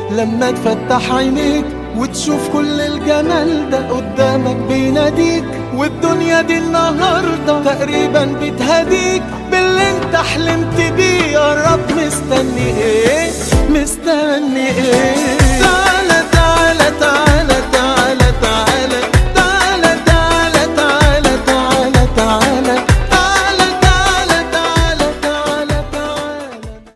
لما تفتح عينيك وتشوف كل الجمال ده قدامك بيناديك والدنيا دي النهاردة تقريبا بتهديك باللي انت حلمت بيه قرب من